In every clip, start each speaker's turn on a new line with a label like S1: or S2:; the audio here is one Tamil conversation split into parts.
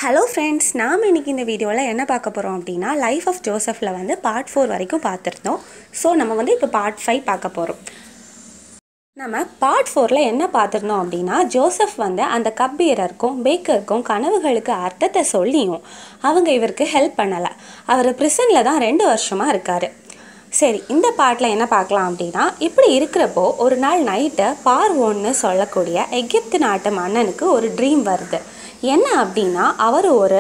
S1: ஹலோ ஃப்ரெண்ட்ஸ் நாம் இன்றைக்கி இந்த வீடியோவில் என்ன பார்க்க போகிறோம் அப்படின்னா லைஃப் ஆஃப் ஜோசஃபில் வந்து பார்ட் ஃபோர் வரைக்கும் பார்த்துருந்தோம் ஸோ நம்ம வந்து இப்போ பார்ட் ஃபைவ் பார்க்க போகிறோம் நம்ம பார்ட் ஃபோரில் என்ன பார்த்துருந்தோம் அப்படின்னா ஜோசப் வந்து அந்த கப்பீரருக்கும் பேக்கருக்கும் கனவுகளுக்கு அர்த்தத்தை சொல்லியும் அவங்க இவருக்கு ஹெல்ப் பண்ணலை அவர் ப்ரிசனில் தான் ரெண்டு வருஷமாக இருக்கார் சரி இந்த பாட்டில் என்ன பார்க்கலாம் அப்படின்னா இப்படி இருக்கிறப்போ ஒரு நாள் நைட்டு பார்வோன்னு சொல்லக்கூடிய எகிப்து நாட்டு மன்னனுக்கு ஒரு ட்ரீம் வருது என்ன அப்படின்னா அவர் ஒரு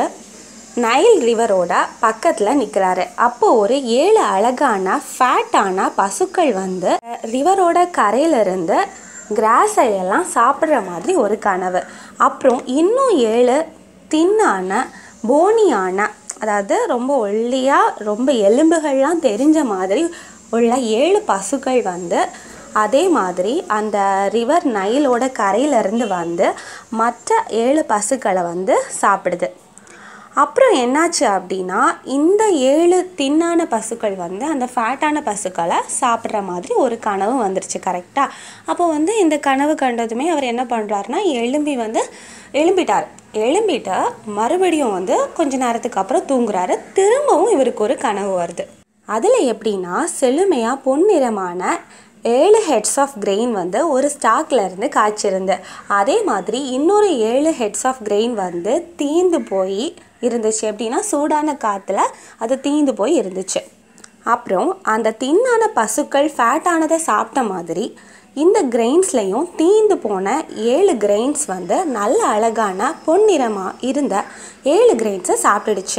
S1: நைல் ரிவரோட பக்கத்தில் நிற்கிறாரு அப்போ ஒரு ஏழு அழகான ஃபேட்டான பசுக்கள் வந்து ரிவரோட கரையிலிருந்து கிராஸை எல்லாம் சாப்பிட்ற மாதிரி ஒரு கனவு அப்புறம் இன்னும் ஏழு தின்னான போனியான அதாவது ரொம்ப ஒல்லியாக ரொம்ப எலும்புகள்லாம் தெரிஞ்ச மாதிரி உள்ள ஏழு பசுக்கள் வந்து அதே மாதிரி அந்த ரிவர் நைலோட கரையிலேருந்து வந்து மற்ற ஏழு பசுக்களை வந்து சாப்பிடுது அப்புறம் என்னாச்சு அப்படின்னா இந்த ஏழு தின்னான பசுக்கள் வந்து அந்த ஃபேட்டான பசுக்களை சாப்பிட்ற மாதிரி ஒரு கனவு வந்துருச்சு கரெக்டாக அப்போ வந்து இந்த கனவு கண்டதுமே அவர் என்ன பண்ணுறாருனா எழும்பி வந்து எழும்பிட்டார் எழும்பிட்டு மறுபடியும் வந்து கொஞ்ச நேரத்துக்கு அப்புறம் தூங்குறாரு திரும்பவும் இவருக்கு ஒரு கனவு வருது அதில் எப்படின்னா செழுமையாக பொன்னிறமான ஏழு ஹெட்ஸ் ஆஃப் கிரெயின் வந்து ஒரு ஸ்டாக்ல இருந்து காய்ச்சிருந்து அதே மாதிரி இன்னொரு ஏழு ஹெட்ஸ் ஆஃப் கிரெயின் வந்து தீந்து போய் இருந்துச்சு எப்படின்னா சூடான காற்றுல அது தீந்து போய் இருந்துச்சு அப்புறம் அந்த தின்னான பசுக்கள் ஃபேட்டானதை சாப்பிட்ட மாதிரி இந்த கிரெயின்ஸ்லையும் தீந்து போன ஏழு கிரெயின்ஸ் வந்து நல்ல அழகான பொன்னிறமாக இருந்த ஏழு கிரெயின்ஸை சாப்பிட்டுடுச்சு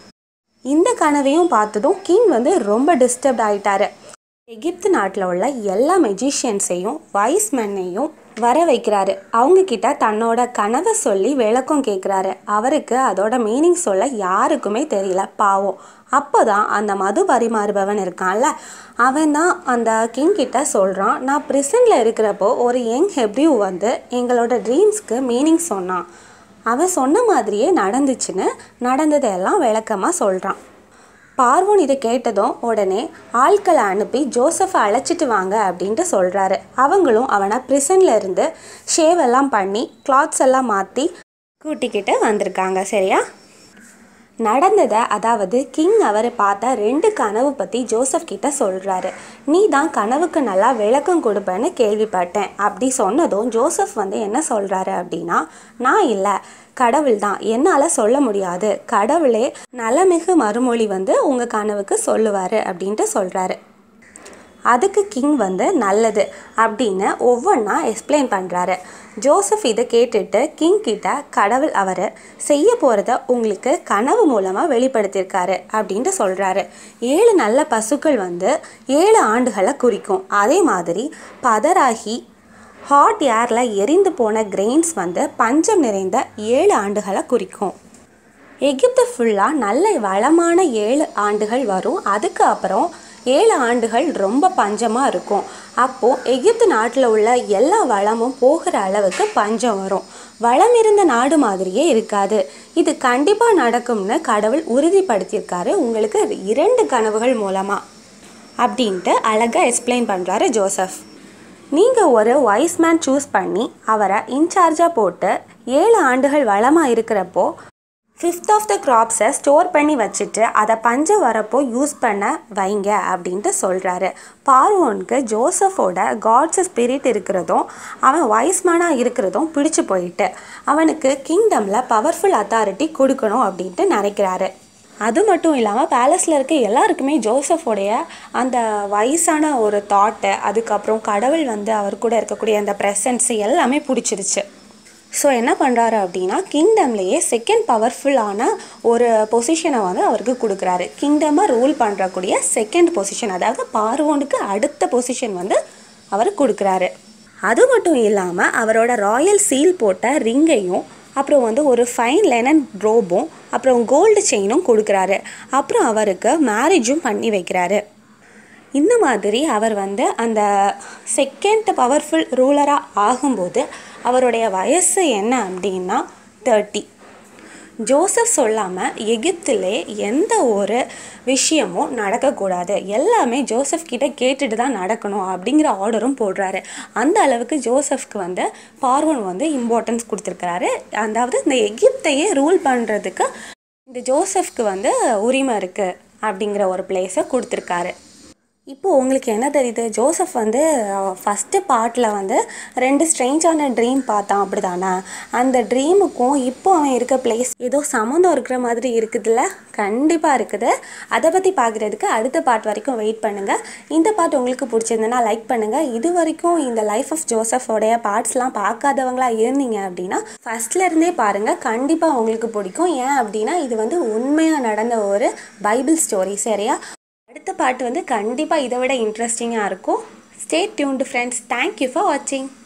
S1: இந்த கனவையும் பார்த்ததும் கிங் வந்து ரொம்ப டிஸ்டர்ப்ட் ஆயிட்டாரு எகிப்து நாட்டில் உள்ள எல்லா மெஜிஷியன்ஸையும் வைஸ் மென்னையும் வர வைக்கிறாரு அவங்க கிட்ட தன்னோட கனவை சொல்லி விளக்கம் கேட்குறாரு அவருக்கு அதோட மீனிங் சொல்ல யாருக்குமே தெரியல பாவம் அப்போதான் அந்த மது பரிமாறுபவன் இருக்கான்ல அவன் தான் அந்த கிங் கிட்ட சொல்கிறான் நான் ப்ரிசனில் இருக்கிறப்போ ஒரு யங் ஹெப்ரியூ வந்து எங்களோட ட்ரீம்ஸ்க்கு மீனிங் சொன்னான் அவன் சொன்ன மாதிரியே நடந்துச்சுன்னு நடந்ததையெல்லாம் விளக்கமாக சொல்கிறான் பார்வோன் இதை கேட்டதும் உடனே ஆட்களை அனுப்பி ஜோசஃபை அழைச்சிட்டு வாங்க அப்படின்ட்டு சொல்கிறாரு அவங்களும் அவனை ப்ரிசன்ல இருந்து ஷேவ் எல்லாம் பண்ணி கிளாத்ஸ் எல்லாம் மாற்றி கூட்டிக்கிட்டு வந்திருக்காங்க சரியா நடந்ததை அதாவது கிங் அவர் பார்த்த ரெண்டு கனவு பற்றி ஜோசப் கிட்ட சொல்கிறாரு நீ தான் கனவுக்கு நல்லா விளக்கம் கொடுப்பேன்னு கேள்விப்பட்டேன் அப்படி சொன்னதும் ஜோசப் வந்து என்ன சொல்கிறாரு அப்படின்னா நான் இல்லை கடவுள் தான் என்னால் சொல்ல முடியாது கடவுளே நலமிகு மறுமொழி வந்து உங்கள் கனவுக்கு சொல்லுவார் அப்படின்ட்டு சொல்கிறாரு அதுக்கு கிங் வந்து நல்லது அப்படின்னு ஒவ்வொன்றா எக்ஸ்பிளைன் பண்ணுறாரு ஜோசப் இதை கேட்டுட்டு கிங் கிட்ட கடவுள் அவர் செய்ய போகிறத உங்களுக்கு கனவு மூலமாக வெளிப்படுத்தியிருக்காரு அப்படின்ட்டு சொல்கிறாரு ஏழு நல்ல பசுக்கள் வந்து ஏழு ஆண்டுகளை குறிக்கும் அதே மாதிரி பதராகி ஹாட் ஏரில் எரிந்து போன கிரெயின்ஸ் வந்து பஞ்சம் நிறைந்த ஏழு ஆண்டுகளை குறிக்கும் எகிப்து ஃபுல்லாக நல்ல வளமான ஏழு ஆண்டுகள் வரும் அதுக்கு அப்புறம் ஏழு ஆண்டுகள் ரொம்ப பஞ்சமாக இருக்கும் அப்போது எகிப்து நாட்டில் உள்ள எல்லா வளமும் போகிற அளவுக்கு பஞ்சம் வரும் வளம் இருந்த நாடு மாதிரியே இருக்காது இது கண்டிப்பாக நடக்கும்னு கடவுள் உறுதிப்படுத்தியிருக்காரு உங்களுக்கு இரண்டு கனவுகள் மூலமாக அப்படின்ட்டு அழகாக எக்ஸ்பிளைன் பண்ணுறாரு ஜோசப் நீங்கள் ஒரு வைஸ் மேன் சூஸ் பண்ணி அவரை இன்சார்ஜாக போட்டு ஏழு ஆண்டுகள் வளமாக இருக்கிறப்போ ஃபிஃப்த் ஆஃப் த க்ராப்ஸை ஸ்டோர் பண்ணி வச்சுட்டு அதை பஞ்சம் வரப்போ யூஸ் பண்ண வைங்க அப்படின்ட்டு சொல்கிறாரு பார்வோனுக்கு ஜோசஃபோட காட்ஸ் ஸ்பிரிட் இருக்கிறதும் அவன் வைஸ்மேனாக இருக்கிறதும் பிடிச்சு போயிட்டு அவனுக்கு கிங்டமில் பவர்ஃபுல் அத்தாரிட்டி கொடுக்கணும் அப்படின்ட்டு நினைக்கிறாரு அது மட்டும் இல்லாமல் பேலஸில் இருக்க எல்லாருக்குமே ஜோசஃபோடைய அந்த வயசான ஒரு தாட்டு அதுக்கப்புறம் கடவுள் வந்து அவர் கூட இருக்கக்கூடிய அந்த ப்ரெசன்ஸ் எல்லாமே பிடிச்சிருச்சு ஸோ என்ன பண்ணுறாரு அப்படின்னா கிங்டம்லேயே செகண்ட் பவர்ஃபுல்லான ஒரு பொசிஷனை வந்து அவருக்கு கொடுக்குறாரு கிங்டமை ரூல் பண்ணுறக்கூடிய செகண்ட் பொசிஷன் அதாவது பார்வோனுக்கு அடுத்த பொசிஷன் வந்து அவர் கொடுக்குறாரு அது மட்டும் இல்லாமல் அவரோட ராயல் சீல் போட்ட ரிங்கையும் அப்புறம் வந்து ஒரு ஃபைன் லெனன் ரோபும் அப்புறம் கோல்டு செயினும் கொடுக்குறாரு அப்புறம் அவருக்கு மேரேஜும் பண்ணி வைக்கிறாரு இந்த மாதிரி அவர் வந்து அந்த செகண்ட் பவர்ஃபுல் ரூலராக ஆகும்போது அவருடைய வயசு என்ன அப்படின்னா தேர்ட்டி ஜோசப் சொல்லாமல் எகிப்திலே எந்த ஒரு விஷயமும் நடக்கக்கூடாது எல்லாமே ஜோசப் கிட்ட கேட்டுட்டு தான் நடக்கணும் அப்படிங்கிற ஆர்டரும் போடுறாரு அந்த அளவுக்கு ஜோசப்க்கு வந்து பார்வன் வந்து இம்பார்ட்டன்ஸ் கொடுத்துருக்கிறாரு அதாவது இந்த எகிப்தையே ரூல் பண்ணுறதுக்கு இந்த ஜோசப்க்கு வந்து உரிமை இருக்குது அப்படிங்கிற ஒரு பிளேஸை கொடுத்துருக்காரு இப்போது உங்களுக்கு என்ன தெரியுது ஜோசப் வந்து ஃபஸ்ட்டு பார்ட்டில் வந்து ரெண்டு ஸ்ட்ரேஞ்சான ட்ரீம் பார்த்தான் அப்படி தானே அந்த ட்ரீமுக்கும் இப்போ அவன் இருக்க பிளேஸ் ஏதோ சம்மந்தம் இருக்கிற மாதிரி இருக்குதுல்ல கண்டிப்பாக இருக்குது அதை பற்றி பார்க்குறதுக்கு அடுத்த பார்ட் வரைக்கும் வெயிட் பண்ணுங்கள் இந்த பார்ட் உங்களுக்கு பிடிச்சிருந்ததுன்னா லைக் பண்ணுங்கள் இது வரைக்கும் இந்த லைஃப் ஆஃப் ஜோசஃபோடைய பார்ட்ஸ்லாம் பார்க்காதவங்களா இருந்தீங்க அப்படின்னா ஃபஸ்ட்லேருந்தே பாருங்கள் கண்டிப்பாக உங்களுக்கு பிடிக்கும் ஏன் அப்படின்னா இது வந்து உண்மையாக நடந்த ஒரு பைபிள் ஸ்டோரி சரியா அடுத்த பாட்டு வந்து கண்டிப்பாக இதை விட இன்ட்ரெஸ்டிங்காக இருக்கும் stay tuned friends thank you for வாட்சிங்